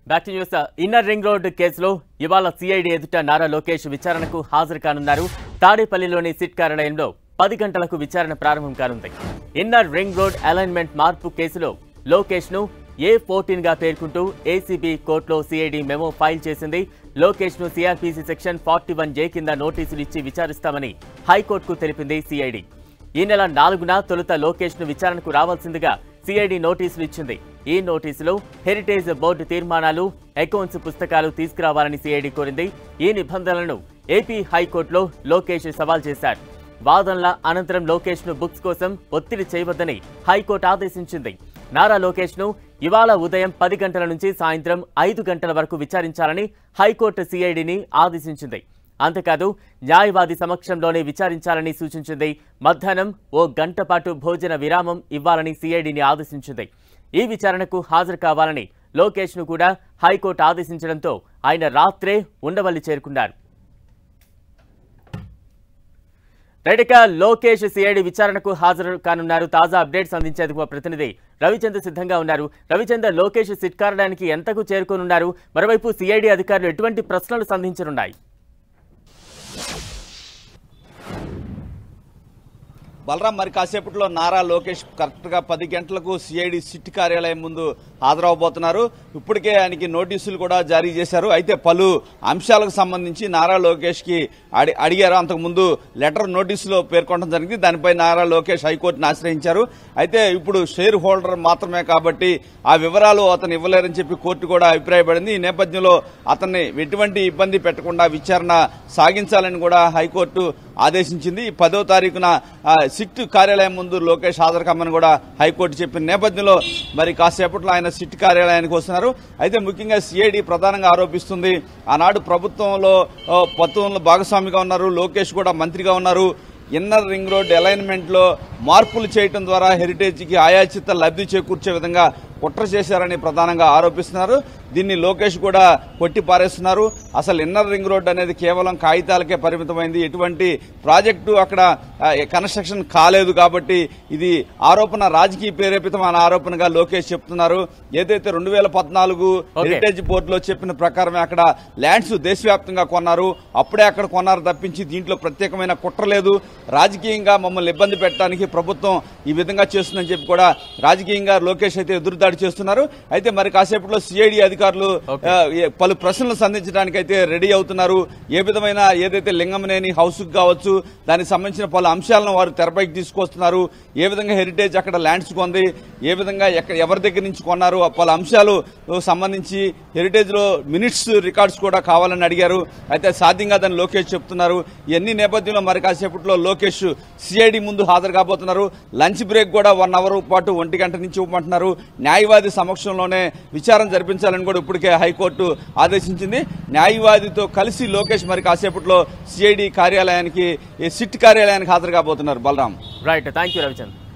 Back to news inner ring road కేసులో ఇవాళ CID ఎదుట నారా లోకేష్ విచారణకు హాజరు కానున్నారు తాడేపల్లిలోని సిట్ కార్యాలయంలో పది గంటలకు విచారణ ప్రారంభం కానుంది ఇన్నర్ రింగ్ రోడ్ అలైన్మెంట్ మార్పు కేసులో లోకేష్ ను ఏ ఫోర్టీన్ గా పేర్కొంటూ ఏసీబీ కోర్టులో సిఐడి మెమో ఫైల్ చేసింది లోకేష్ ను CRPC section forty one J కింద నోటీసులు ఇచ్చి విచారిస్తామని హైకోర్టుకు తెలిపింది సిఐడి ఈ నెల నాలుగున తొలుత లోకేష్ ను విచారణకు రావాల్సిందిగా సిఐడి నోటీసులు ఇచ్చింది ఈ నోటీసులో హెరిటేజ్ బోర్డు తీర్మానాలు అకౌంట్స్ పుస్తకాలు తీసుకురావాలని సిఐడి కోరింది ఈ నిబంధనలను ఏపీ హైకోర్టులో లోకేష్ సవాల్ చేశారు వాదనల అనంతరం లోకేష్ ను బుక్స్ కోసం ఒత్తిడి చేయవద్దని హైకోర్టు ఆదేశించింది నారా లోకేష్ ను ఇవాళ ఉదయం పది గంటల నుంచి సాయంత్రం ఐదు గంటల వరకు విచారించాలని హైకోర్టు సిఐడిని ఆదేశించింది అంతేకాదు న్యాయవాది సమక్షంలోనే విచారించాలని సూచించింది మధ్యాహ్నం ఓ గంట పాటు భోజన విరామం ఇవ్వాలని సిఐడిని ఆదేశించింది ఈ విచారణకు హాజరు కావాలని లోకేష్ ను కూడా హైకోర్టు ఆదేశించడంతో ఆయన రాత్రే ఉండవల్లి చేరుకున్నారు రైట్ లోకేష్ సిఐడి విచారణకు హాజరు కానున్నారు తాజా అప్డేట్స్ అందించేందుకు మా ప్రతినిధి రవిచంద్ర సిద్ధంగా ఉన్నారు రవిచంద్ర లోకేష్ సిట్ కార్యాలయానికి ఎంతకు చేరుకోనున్నారు మరోవైపు సిఐడి అధికారులు ఎటువంటి ప్రశ్నలు సంధించనున్నాయి బలరాం మరి కాసేపట్లో నారా లోకేష్ కరెక్ట్గా పది గంటలకు సిఐడి సిట్ కార్యాలయం ముందు హాజరవబోతున్నారు ఇప్పటికే ఆయనకి నోటీసులు కూడా జారీ చేశారు అయితే పలు అంశాలకు సంబంధించి నారా లోకేష్ కి అడి అడిగారు అంతకుముందు లెటర్ నోటీసులో పేర్కొనడం జరిగింది దానిపై నారా లోకేష్ హైకోర్టును ఆశ్రయించారు అయితే ఇప్పుడు షేర్ హోల్డర్ మాత్రమే కాబట్టి ఆ వివరాలు అతను ఇవ్వలేరని చెప్పి కోర్టు కూడా అభిప్రాయపడింది ఈ నేపథ్యంలో అతన్ని ఎటువంటి ఇబ్బంది పెట్టకుండా విచారణ సాగించాలని కూడా హైకోర్టు ఆదేశించింది ఈ పదో తారీఖున ఆ, సిట్ కార్యాలయం ముందు లోకేష్ హాజరు కమ్మని కూడా హైకోర్టు చెప్పిన నేపథ్యంలో మరి కాసేపట్లో ఆయన సిట్ కార్యాలయానికి వస్తున్నారు అయితే ముఖ్యంగా సిఐడి ప్రధానంగా ఆరోపిస్తుంది ఆనాడు ప్రభుత్వంలో ఆ, పత్వంలో భాగస్వామిగా ఉన్నారు లోకేష్ కూడా మంత్రిగా ఉన్నారు ఇన్నర్ రింగ్ రోడ్ అలైన్మెంట్ లో మార్పులు చేయడం ద్వారా హెరిటేజ్ కి ఆయాచిత లబ్ధి చేకూర్చే విధంగా కుట్ర చేశారని ప్రధానంగా ఆరోపిస్తున్నారు దీన్ని లోకేష్ కూడా కొట్టి పారేస్తున్నారు అసలు ఇన్నర్ రింగ్ రోడ్ అనేది కేవలం కాగితాలకే పరిమితమైంది ఎటువంటి ప్రాజెక్టు అక్కడ ఆ, కన్స్ట్రక్షన్ కాలేదు కాబట్టి ఇది ఆరోపణ రాజకీయ ప్రేరేపితమైన ఆరోపణగా లోకేష్ చెప్తున్నారు ఏదైతే రెండు వేల పద్నాలుగు Okay. హెరిటేజ్ బోర్డులో చెప్పిన ప్రకారమే అక్కడ ల్యాండ్స్ దేశవ్యాప్తంగా కొన్నారు అప్పుడే అక్కడ కొన్నారు తప్పించి దీంట్లో ప్రత్యేకమైన కుట్ర లేదు రాజకీయంగా మమ్మల్ని ఇబ్బంది పెట్టడానికి ప్రభుత్వం ఈ విధంగా చేస్తుందని చెప్పి కూడా రాజకీయంగా లోకేష్ అయితే ఎదురుదాడి చేస్తున్నారు అయితే మరి కాసేపట్లో సిఐడి అధికారులు Okay. ఆ, ఏ- పలు ప్రశ్నలు సంధించడానికి అయితే రెడీ అవుతున్నారు ఏ విధమైన ఏదైతే లింగమనేని హౌస్ కావచ్చు దానికి సంబంధించిన పలు అంశాలను వారు తెరపైకి తీసుకొస్తున్నారు ఏ విధంగా హెరిటేజ్ అక్కడ ల్యాండ్స్ కొంది ఏ విధంగా ఎక్కడ ఎవరి దగ్గర నుంచి కొన్నారు ఆ పలు అంశాలు సంబంధించి హెరిటేజ్ లో మినిట్స్ రికార్డ్స్ కూడా కావాలని అడిగారు అయితే సాధ్యం కాదని లోకేష్ చెప్తున్నారు ఇవన్నీ నేపథ్యంలో మరి కాసేపట్లో లోకేష్ సిఐడి ముందు హాజరు కాబోతున్నారు లంచ్ బ్రేక్ కూడా వన్ అవర్ పాటు ఒంటి గంట నుంచి ఇవ్వమంటున్నారు న్యాయవాది సమక్షంలోనే విచారణ జరిపించాలని కూడా ఇప్పటికే హైకోర్టు ఆదేశించింది న్యాయవాదితో కలిసి లోకేష్ మరి కాసేపట్లో సిఐడి కార్యాలయానికి ఈ సిట్ కార్యాలయానికి హాజరు కాబోతున్నారు Balaram right thank you Ravichandra